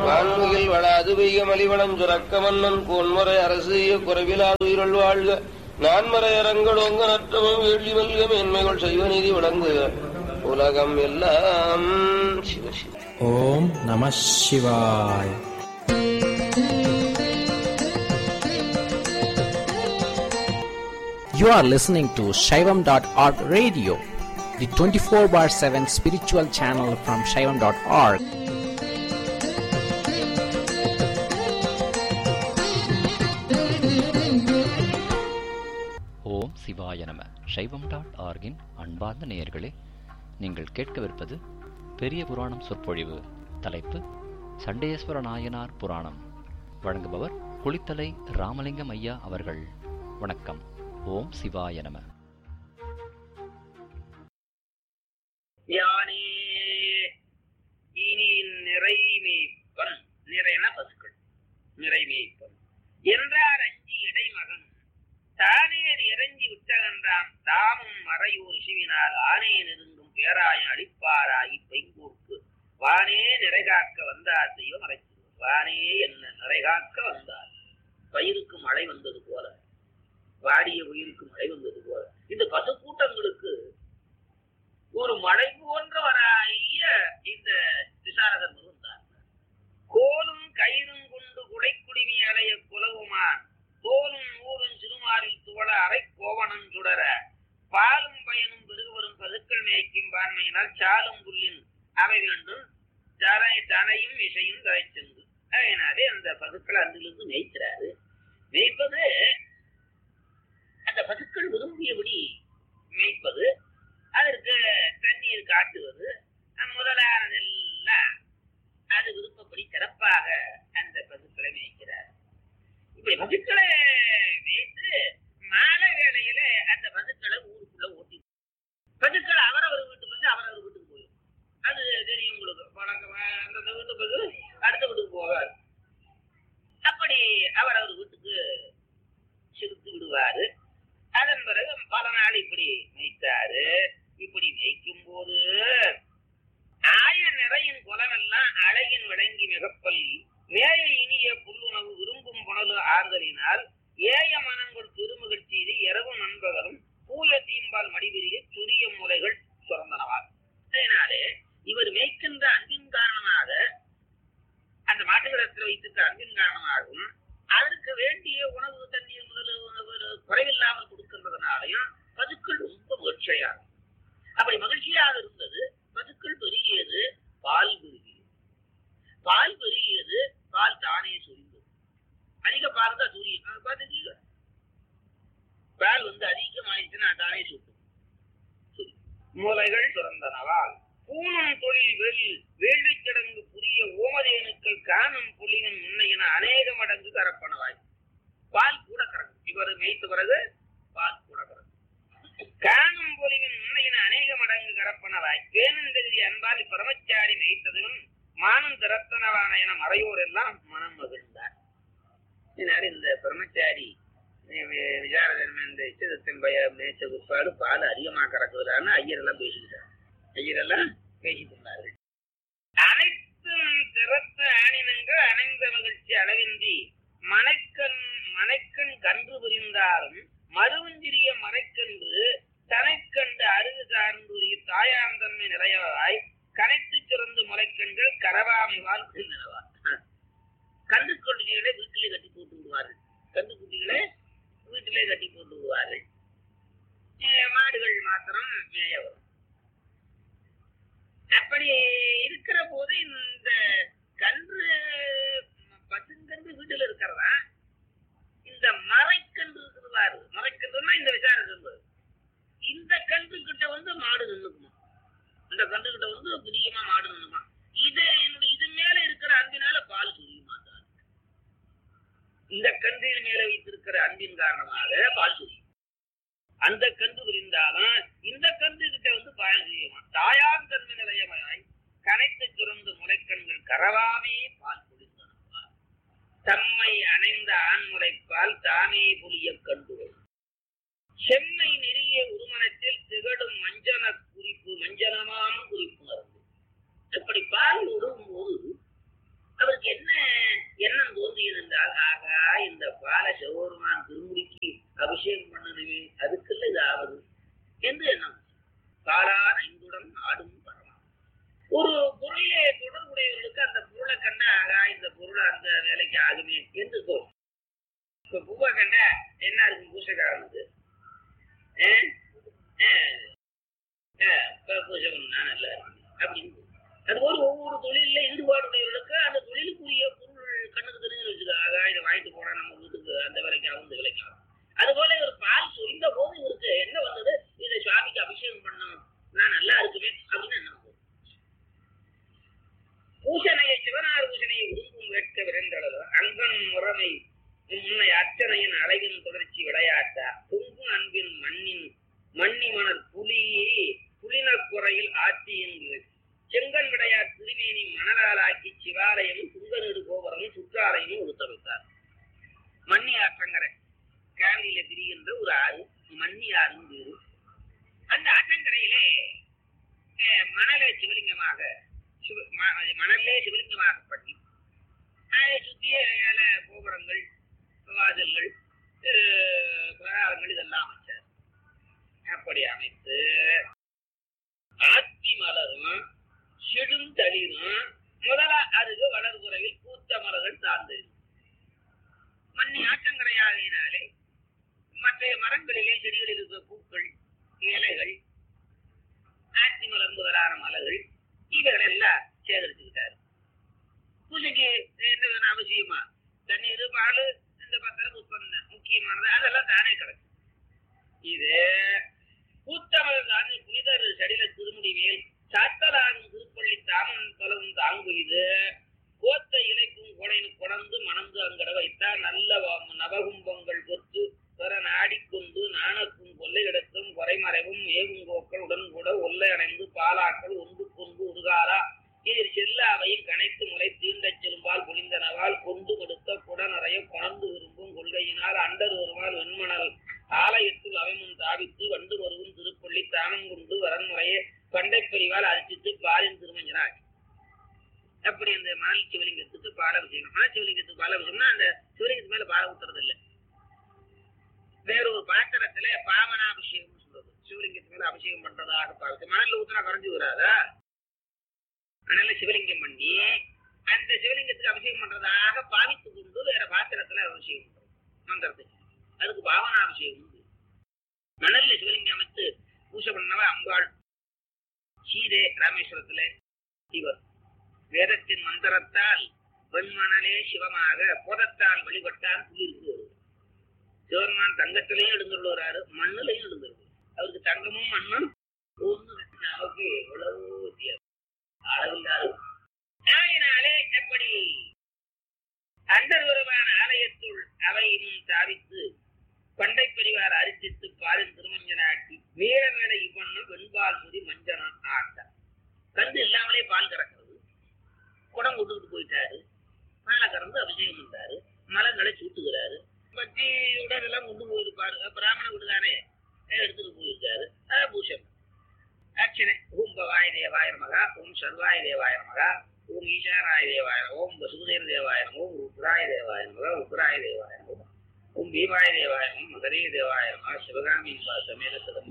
வான்முகில் வளாது பெய்ய மலிவளம் சுரக்க மன்னன் கோன்முறை அரசிய குறைவிலாது உயிரல் வாழ்க நான்மறை அரங்கள் ஒங்க நற்றமும் வேள்வி மல்க மேன்மைகள் செய்வ நீதி விளங்குக உலகம் எல்லாம் சிவ சிவ ஓம் நம சிவாய் You are listening to Shaivam.org radio, the 24 bar 7 spiritual channel from Shaivam.org. ஓம் சிவாய நம சைவம் டாட் ஆர்கின் அன்பார்ந்த நேயர்களே நீங்கள் கேட்கவிருப்பது பெரிய புராணம் சொற்பொழிவு தலைப்பு சண்டேஸ்வர நாயனார் புராணம் வழங்குபவர் குளித்தலை ராமலிங்கம் ஐயா அவர்கள் வணக்கம் ஓம் சிவாய நம யானே இனி நிறைமேய்ப்பன் நிறைன பசுக்கள் நிறைமேய்ப்பன் என்றார் அஞ்சி இடைமகன் தானேர் இறங்கி விட்டகன்றாம் தாமும் மறையூர் சிவினால் ஆனே நெருங்கும் பேராயம் அளிப்பாராய் பைங்கூர்க்கு வானே நிறைகாக்க வந்தார் தெய்வம் மறைச்சு வானே என்ன நிறைகாக்க வந்தார் பயிருக்கு மழை வந்தது போல வாடிய உயிருக்கு மழை வந்தது போல இந்த பசு கூட்டங்களுக்கு ஒரு மழை போன்றவராகிய இந்த விசாரதர் இருந்தார் கோலும் கயிறும் கொண்டு குடைக்குடிமி அலைய குலவுமான் தோலும் ஊரும் சிறுமாரில் துவள அரை கோவணம் சுடர பாலும் பயனும் பெருகுவரும் பதுக்கள் மேய்க்கும் பான்மையினால் சாலும் புல்லின் அவை வேண்டும் தரை தனையும் இசையும் தரைச்சென்று அதனாலே அந்த பதுக்கள் அந்திலிருந்து மேய்க்கிறாரு மேய்ப்பது அந்த பதுக்கள் விரும்பியபடி மேய்ப்பது அதற்கு தண்ணீர் காட்டுவது முதலானதெல்லாம் அது விருப்பப்படி சிறப்பாக அந்த பசுக்களை மேய்க்கிறார் இப்படி பசுக்களை மேய்த்து மாலை வேளையில அந்த பசுக்களை ஊருக்குள்ள ஓட்டி பசுக்கள் அவரவர் வீட்டு பசு அவரவர் வீட்டுக்கு போயிடும் அது தெரியும் உங்களுக்கு வழக்கமா அந்த வீட்டு பசு அடுத்த வீட்டுக்கு போகாது அப்படி அவரவர் வீட்டுக்கு செலுத்தி விடுவாரு அதன் பிறகு பல நாள் இப்படி மேய்த்தாரு இப்படி மேய்க்கும் போது ஆய நிறையின் குலமெல்லாம் அழகின் விளங்கி மிகப்பல் மேய இனிய புல்லுணவு விரும்பும் புனலு ஆறுதலினால் ஏய மனங்கள் திருமகிழ் செய்து இரவு நண்பகலும் பூய தீம்பால் மடிபெரிய சுரிய மூலைகள் சுரந்தனவார் அதனாலே இவர் மேய்க்கின்ற அன்பின் காரணமாக அந்த மாட்டுக்கிடத்தில் வைத்திருக்க அன்பின் காரணமாகவும் அதற்கு வேண்டிய உணவு தண்ணீர் முதல் உணவு குறைவில்லாமல் கொடுக்கின்றதுனாலையும் பதுக்கள் ரொம்ப மகிழ்ச்சியாக அப்படி மகிழ்ச்சியாக இருந்தது பதுக்கள் பெருகியது பால் பெருகியது பால் பெருகியது பால் தானே சுரிந்தது அதிக பால் தான் சூரியன் அது பார்த்துக்கீங்க பால் வந்து அதிகமாயிடுச்சுன்னா தானே சுட்டும் சரி. மூலைகள் சுரந்தனவால் பூணும் தொழில் வெள் வேள்வி கிடங்கு புரிய ஓமதேனுக்கள் காணும் புலியின் முன்னையின அநேக மடங்கு கரப்பனவாய் பால் கூட கறக்கும் இவர் மேய்த்த பிறகு பால் கூட கறக்கும் காணும் பொலிவின் முன்னையின அநேக மடங்கு கரப்பனவாய் பேணும் தகுதி அன்பால் பிரமச்சாரி மேய்த்ததிலும் மானம் திறத்தனவான என மறையோர் எல்லாம் மனம் மகிழ்ந்தார் இதனால இந்த பிரம்மச்சாரி விசாரதர்ம இந்த இஷ்டத்தின் பய மேய்ச்ச பிற்பாடு பால் அதிகமா கறக்குவதான்னு ஐயர் எல்லாம் பேசிக்கிட்டார் ஐயரெல்லாம் பேசிக் கொண்டார்கள் அனைத்தும் திறத்த ஆணினங்கள் அணைந்த மகிழ்ச்சி அளவின்றி மனைக்கண் மனைக்கண் கன்று புரிந்தாலும் மருவஞ்சிறிய மறைக்கன்று தனைக்கண்டு அருகு சார்ந்துரிய தாயாந்தன்மை நிறையவாய் கனைத்து சிறந்து முளைக்கண்கள் கரவாமை வாழ்க்கை நிலவா கன்று குட்டிகளை வீட்டிலே கட்டி போட்டு விடுவார்கள் கன்று குட்டிகளை வீட்டிலே கட்டி போட்டு விடுவார்கள் அஹ் மாடுகள் மாத்திரம் மேய வரும் அப்படி இருக்கிற போது இந்த கன்று பசுங்கன்று வீட்டுல இருக்கிறதா இந்த மறைக்கன்று இருக்கிறாரு மறைக்கன்றுனா இந்த விசாரம் என்பது இந்த கன்று கிட்ட வந்து மாடு நின்னுக்குமா இந்த கன்று கிட்ட வந்து பிரியமா மாடு நின்னுமா இது என்னுடைய இது மேல இருக்கிற அன்பினால பால் சுரிய மாட்டார் இந்த கன்றின் மேல வைத்திருக்கிற அன்பின் காரணமாக பால் சுரியும் அந்த கன்று புரிந்தாலும் இந்த கன்று கிட்ட வந்து பால் சுரியுமா தாயார் தன்மை நிலையமாய் கனைத்து சுரந்து முளைக்கண்கள் கரவாமே பால் குடிந்தனவா தம்மை அணைந்த ஆண்முறைப்பால் தானே புலிய கண்டுகள் செம்மை நெறிய உருமனத்தில் திகழும் மஞ்சன குறிப்பு மஞ்சனமான குறிப்பு மருந்து இப்படி பால் விடும் போது அவருக்கு என்ன நினைச்சால் ஆகா இந்த பால சிவபெருமான் திருமுடிக்கு அபிஷேகம் பண்ணணுமே அதுக்குள்ள இது ஆகுது என்று எண்ணம் காலான் ஐந்துடன் ஆடும் பரலாம் ஒரு பொருளிலே தொடர்புடையவர்களுக்கு அந்த பொருளை கண்டா ஆகா இந்த பொருள் அந்த வேலைக்கு ஆகுமே என்று தோணும் இப்ப பூவை கண்டா என்ன இருக்கும் பூசைக்காரனுக்கு பூசகம்னா நல்லா இருக்கும் அப்படின்னு அதுபோல ஒவ்வொரு தொழில ஈடுபாடுடையவர்களுக்கு அந்த தொழிலுக்குரிய பொருள் கண்ணுக்கு தெரிஞ்சு வச்சுக்க ஆகா இதை வாங்கிட்டு போனா நம்ம வீட்டுக்கு அந்த விலைக்கு ஆகும் இந்த விலைக்கு ஆகும் அதுபோல இவர் பால் சொரிந்த போது இவருக்கு என்ன வந்தது இதை சுவாமிக்கு அபிஷேகம் பண்ணணும் நான் நல்லா இருக்குமே அப்படின்னு என்ன வந்தது பூசணையை சிவனார் பூசணையை விரும்பும் வேட்க விரைந்தளவு அங்கன் முறைமை முன்னை அர்ச்சனையின் அழகின் தொடர்ச்சி விளையாட்டா பொங்கும் அன்பின் மண்ணின் மண்ணி மணல் புலியை புலினக்குறையில் ஆட்சி என்று செங்கன் விடையார் திருமேனி மணலாலாக்கி சிவாலயமும் சுங்கநீடு கோபுரமும் சுற்றாலயமும் உடுத்தமைத்தார் மண்ணி ஆற்றங்கரை கேரளியில பிரிகின்ற ஒரு ஆறு மண்ணி ஆறுன்னு பேரு அந்த ஆற்றங்கரையிலே அஹ், மணலை சிவலிங்கமாக சிவ- ம- மணலே சிவலிங்கமாக பண்ணி அதை சுத்திய ஏழ கோபுரங்கள் வாசல்கள் அஹ், பிரகாரங்கள் இதெல்லாம் அமைச்சார் அப்படி அமைத்து ஆத்தி மலரும் செடுந்தளிரும் முதல அருகு வளர்குறையில் பூத்த மலர்கள் சார்ந்தது மண்ணி ஆற்றங்கரையாகினாலே மற்ற மரங்களிலே செடிகளில் இருக்கிற பூக்கள் இலைகள் ஆத்தி மலர் முதலான மலர்கள் இவைகள் எல்லாம் சேகரிச்சுக்கிட்டாரு பூஜைக்கு என்ன வேணும் அவசியமா தண்ணீர் பால் இந்த பத்திரம் புஷ்பம் முக்கியமானது அதெல்லாம் தானே கிடக்கு இது பூத்தமலர் தானே புனிதர் செடில திருமுடிவேல் சாத்தலாகும் திருப்பள்ளி தாமன் பலவும் தாங்கு இது கோத்த இலைக்கும் கொடைனு கொடந்து மணந்து அங்கட வைத்தார் நல்ல வ- நவகும்பங்கள் கொத்து பெற நாடிக்கொண்டு நாணக்கும் கொல்லை இடத்தும் குறைமறைவும் ஏகுங்கோக்கள் உடன் கூட ஒல்லை அணைந்து பாலாக்கள் ஒன்று கொண்டு உருகாரா இதில் செல்லாவையும் கனைத்து முறை தீண்டச் செலும்பால் பொழிந்தனவால் கொண்டு கொடுத்த குடநறைய கொணர்ந்து விரும்பும் கொள்கையினால் அண்டர் வருவான் வெண்மணல் ஆலயத்தில் அவைமுன் தாவித்து வண்டு வருவும் திருப்பள்ளி தானம் கொண்டு வரன்முறையே பண்டை பிரிவால் அரிசித்து பாலின் திருமஞ்சனாய் அப்படி அந்த மணல் சிவலிங்கத்துக்கு பாலாபிஷேகம் மணல் சிவலிங்கத்துக்கு பாலாபிஷேகம்னா அந்த சிவலிங்கத்து மேல பால ஊத்துறது இல்ல வேற ஒரு பாத்திரத்துல பாவனாபிஷேகம் சொல்றது சிவலிங்கத்து மேல அபிஷேகம் பண்றதாக பார்த்து மணல்ல ஊத்துனா குறைஞ்சு வராதா மணல்ல சிவலிங்கம் பண்ணி அந்த சிவலிங்கத்துக்கு அபிஷேகம் பண்றதாக பாவித்து கொண்டு வேற பாத்திரத்துல அபிஷேகம் பண்றது மந்திரத்துக்கு அதுக்கு பாவனாபிஷேகம் உண்டு. மணல்ல சிவலிங்கம் அமைத்து பூஜை பண்ணவ அம்பாள் சீதே ராமேஸ்வரத்துல இவர் வேதத்தின் மந்திரத்தால் வெண்மணலே சிவமாக போதத்தால் வழிபட்டான் சொல்லியிருக்கு சிவருமான் தங்கத்திலையும் எழுந்துள்ளாரு மண்ணுலையும் எழுந்துள்ளாரு அவருக்கு தங்கமும் மண்ணும் ஒண்ணு நமக்கு எவ்வளவு வித்தியாசம் அளவில்லாது ஆகையினாலே எப்படி அண்டர்வருமான ஆலயத்துள் அவையும் சாவித்து பண்டை பெரிவார் அரிசித்து பாலின் திருமஞ்சனாட்டி மேல மேல இவ்வண்ணம் வெண்பால் சுதி மஞ்சனம் ஆட்ட கந்து இல்லாமலே பால் கறக்கிறது குடம் கொண்டுகிட்டு போயிட்டாரு பாலை கறந்து அபிஷேகம் பண்றாரு மலங்களை சூட்டுகிறாரு பத்தி உடனெல்லாம் கொண்டு போயிருப்பாரு பிராமண வீடுதானே எடுத்துட்டு போயிருக்காரு அஹ் பூஷம் அர்ச்சனை ஓம் பவாய தேவாய நமகா ஓம் சர்வாய தேவாய நமகா ஓம் ஈசானாய தேவாய நம ஓம் வசுதேவ தேவாய நம ஓம் ருத்ராய தேவாய நமகா ருத்ராய தேவாய நம ஓம் பீமாய தேவாய நம மகரே தேவாய நம சிவகாமி சமேத சதம்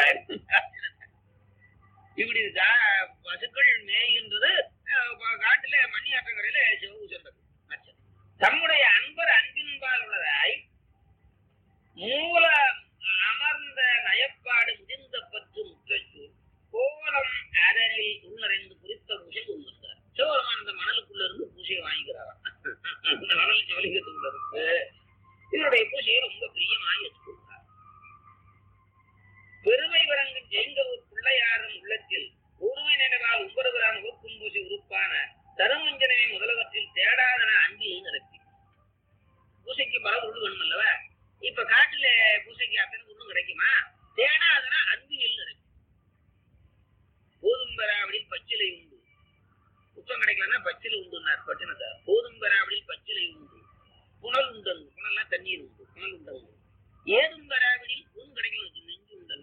இப்படி தா- பசுக்கள் மேய்கின்றது அஹ், ப- காட்டுல மணி ஆற்றங்கரையில சிவபூசன்றது அர்ச்சனை தம்முடைய அன்பர் அன்பின்பால் உள்ளதாய் மூல அமர்ந்த நயப்பாடு முதிர்ந்த பற்று முற்றச்சூர் கோலம் அதனில் உள்நறைந்து குறித்த பூசை கொண்டிருந்தார் சிவபெருமான் இந்த மணலுக்குள்ள இருந்து பூசையை வாங்கிக்கிறாராம் இந்த மணல் சிவலிங்கத்துக்குள்ள இருந்து இதனுடைய பூசையை ரொம்ப பிரியமாய் எடுத்துக்கொள்கிறார் பெருமை விளங்கும் ஜெயங்கூர் பிள்ளையாரும் உள்ளத்தில் ஒருமை நினைவால் உம்பருகிறான் உறுக்கும் பூசி உறுப்பான தருமஞ்சனமே முதலவற்றில் தேடாதன அன்பில் நிரப்பி பூசைக்கு பல பொருள் வேணும் அல்லவ இப்ப காட்டுல பூசைக்கு அத்தனை பொருளும் கிடைக்குமா தேடாதன அன்பில் நிரப்பி போதும் பெறாவடில் பச்சிலை உண்டு குற்றம் கிடைக்கலன்னா பச்சிலை உண்டுனார் பட்டினத்தார் போதும் பெறாவடில் பச்சிலை உண்டு புனல் உண்டல் புனல்லாம் தண்ணீர் உண்டு புனல் உண்டல் ஏதும் பெறாவிடில் புன் கிடைக்கல நெஞ்சு உண்டல்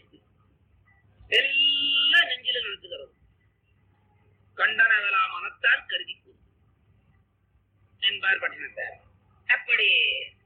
எல்லாம் நெஞ்சில நிறுத்துகிறது கண்டனவெல்லாம் மனத்தால் கருதி கூறு என்பார் பட்டினத்தார் அப்படி